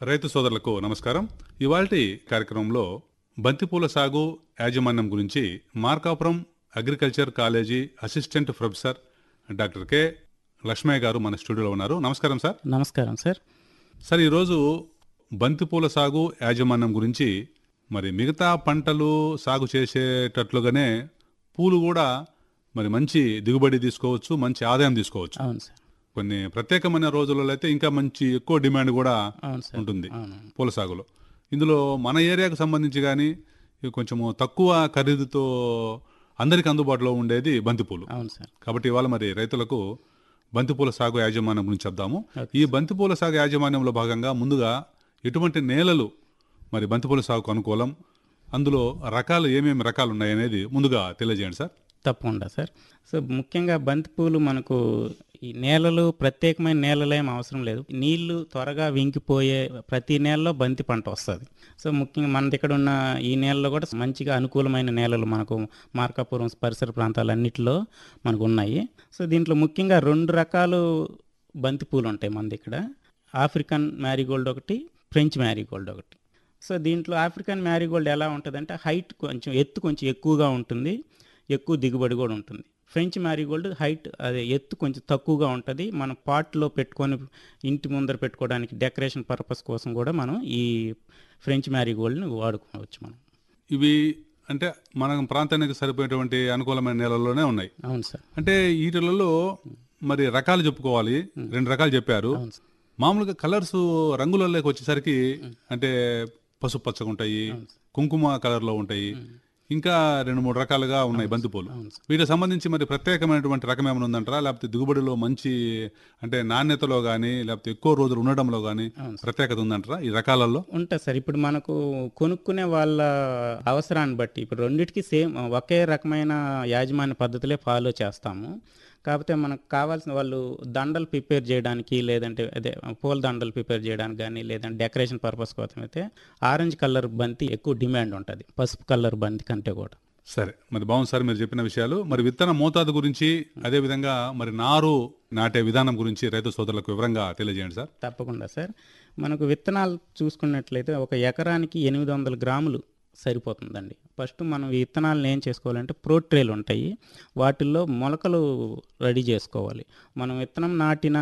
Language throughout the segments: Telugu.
రైతు సోదరులకు నమస్కారం ఇవాల్టి కార్యక్రమంలో బంతిపూల సాగు యాజమాన్యం గురించి Markapuram agriculture college assistant professor doctor K Lakshmaiah గారు మన స్టూడియోలో ఉన్నారు నమస్కారం సార్ నమస్కారం సార్ సార్ ఈరోజు బంతిపూల సాగు యాజమాన్యం గురించి మరి మిగతా పంటలు సాగు చేసేటట్లుగానే పూలు కూడా మరి మంచి దిగుబడి తీసుకోవచ్చు మంచి ఆదాయం తీసుకోవచ్చు అవును సార్ కొన్ని ప్రత్యేకమైన రోజులలో అయితే ఇంకా మంచి ఎక్కువ డిమాండ్ కూడా అవును సార్ ఉంటుంది అవును పూల సాగులో ఇందులో మన ఏరియాకు సంబంధించి కానీ కొంచెము తక్కువ ఖరీదుతో అందరికి అందుబాటులో ఉండేది బంతిపూలు అవును సార్ కాబట్టి ఇవాళ మరి రైతులకు బంతిపూల సాగు యాజమాన్యం గురించి చెప్దాము ఈ బంతిపూల సాగు యాజమాన్యంలో భాగంగా ముందుగా ఎటువంటి నేలలు మరి బంతిపూల సాగుకు అనుకూలం అందులో రకాలు ఏమేమి రకాలు ఉన్నాయి అనేది ముందుగా తెలియజేయండి సార్ తప్పకుండా సార్ సో ముఖ్యంగా బంతిపూలు మనకు ఈ నేలలు ప్రత్యేకమైన నేలలు ఏం అవసరం లేదు నీళ్లు త్వరగా వింకిపోయే ప్రతి నేలలో బంతి పంట వస్తుంది సో ముఖ్యంగా మన దగ్గర ఉన్న ఈ నేలలో కూడా మంచిగా అనుకూలమైన నేలలు మనకు మార్కాపురం పరిసర ప్రాంతాలన్నిటిలో మనకు ఉన్నాయి సో దీంట్లో ముఖ్యంగా రెండు రకాలు బంతిపూలు ఉంటాయి మన దగ్గర ఆఫ్రికన్ మ్యారీగోల్డ్ ఒకటి ఫ్రెంచ్ మ్యారీగోల్డ్ ఒకటి సో దీంట్లో ఆఫ్రికన్ మ్యారీగోల్డ్ ఎలా ఉంటుందంటే హైట్ కొంచెం ఎత్తు కొంచెం ఎక్కువగా ఉంటుంది ఎక్కువ దిగుబడి కూడా ఉంటుంది ఫ్రెంచ్ మ్యారీగోల్డ్ హైట్ అదే ఎత్తు కొంచెం తక్కువగా ఉంటుంది మనం పాట్లో పెట్టుకొని ఇంటి ముందర పెట్టుకోవడానికి డెకరేషన్ పర్పస్ కోసం కూడా మనం ఈ ఫ్రెంచ్ మ్యారీగోల్డ్ని వాడుకోవచ్చు మనం ఇవి అంటే మన ప్రాంతానికి సరిపోయేటువంటి అనుకూలమైన నేలల్లోనే ఉన్నాయి అవును సార్ అంటే వీటిలలో మరి రకాలు చెప్పుకోవాలి రెండు రకాలు చెప్పారు అవును సార్ మామూలుగా కలర్స్ రంగులలోకి వచ్చేసరికి అంటే పసుపు పచ్చగా ఉంటాయి కుంకుమ కలర్లో ఉంటాయి ఇంకా రెండు మూడు రకాలుగా ఉన్నాయి బంతిపూలు వీటికి సంబంధించి మరి ప్రత్యేకమైనటువంటి రకం ఏమైనా ఉందంటారా లేకపోతే దిగుబడిలో మంచి అంటే నాణ్యతలో కానీ లేకపోతే ఎక్కువ రోజులు ఉండడంలో కానీ ప్రత్యేకత ఉందంటారా ఈ రకాలలో ఉంటుంది సార్ ఇప్పుడు మనకు కొనుక్కునే వాళ్ళ అవసరాన్ని బట్టి ఇప్పుడు రెండిటికి సేమ్ ఒకే రకమైన యాజమాన్య పద్ధతులే ఫాలో చేస్తాము కాకపోతే మనకు కావాల్సిన వాళ్ళు దండలు ప్రిపేర్ చేయడానికి లేదంటే అదే పూల దండలు ప్రిపేర్ చేయడానికి కానీ లేదంటే డెకరేషన్ పర్పస్ కోసం అయితే ఆరెంజ్ కలర్ బంతి ఎక్కువ డిమాండ్ ఉంటుంది పసుపు కలర్ బంతి కంటే కూడా సరే మరి బాగుంది సార్ మీరు చెప్పిన విషయాలు మరి విత్తన మోతాదు గురించి అదే విధంగా మరి నారు నాటే విధానం గురించి రైతు సోదరులకు వివరంగా తెలియజేయండి సార్ తప్పకుండా సార్ మనకు విత్తనాలు చూసుకున్నట్లయితే ఒక ఎకరానికి ఎనిమిది వందల గ్రాములు సరిపోతుందండి ఫస్ట్ మనం ఈ విత్తనాలను ఏం చేసుకోవాలంటే ప్రోట్రేలు ఉంటాయి వాటిల్లో మొలకలు రెడీ చేసుకోవాలి మనం విత్తనం నాటిన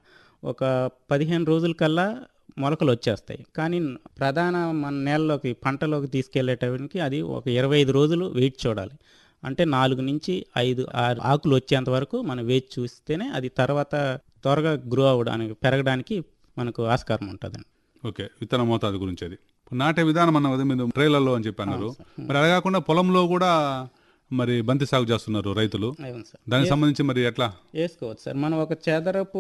ఒక పదిహేను రోజుల కల్లా మొలకలు వచ్చేస్తాయి కానీ ప్రధాన మన నేలలోకి పంటలోకి తీసుకెళ్లేటప్పటికి అది ఒక ఇరవై ఐదు రోజులు వెయిట్ చూడాలి అంటే నాలుగు నుంచి ఐదు ఆరు ఆకులు వచ్చేంత వరకు మనం వేచి చూస్తేనే అది తర్వాత త్వరగా గ్రో అవ్వడానికి పెరగడానికి మనకు ఆస్కారం ఉంటుందండి ఓకే విత్తన మోతాదు గురించి అది నాటే విధానం అన్న కదా మీరు ట్రైలర్లో అని చెప్పి అన్నారు మరి అలా కాకుండా పొలంలో కూడా మరి బంతి సాగు చేస్తున్నారు రైతులు అవును సార్ దానికి సంబంధించి మరి ఎట్లా వేసుకోవచ్చు సార్ మనం ఒక చదరపు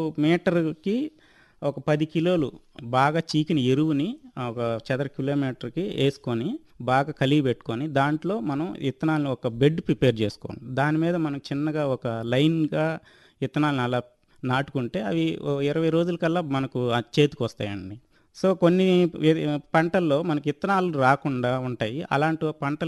మీటర్కి ఒక పది కిలోలు బాగా చీకిన ఎరువుని ఒక చదర కిలోమీటర్కి వేసుకొని బాగా కలిగి పెట్టుకొని దాంట్లో మనం విత్తనాలను ఒక బెడ్ ప్రిపేర్ చేసుకోండి దాని మీద మనం చిన్నగా ఒక లైన్గా విత్తనాలను అలా నాటుకుంటే అవి ఓ ఇరవై రోజుల కల్లా మనకు ఆ చేతికి వస్తాయండి సో కొన్ని వే- పంటల్లో మనకి విత్తనాలు రాకుండా ఉంటాయి అలాంటి పంటలు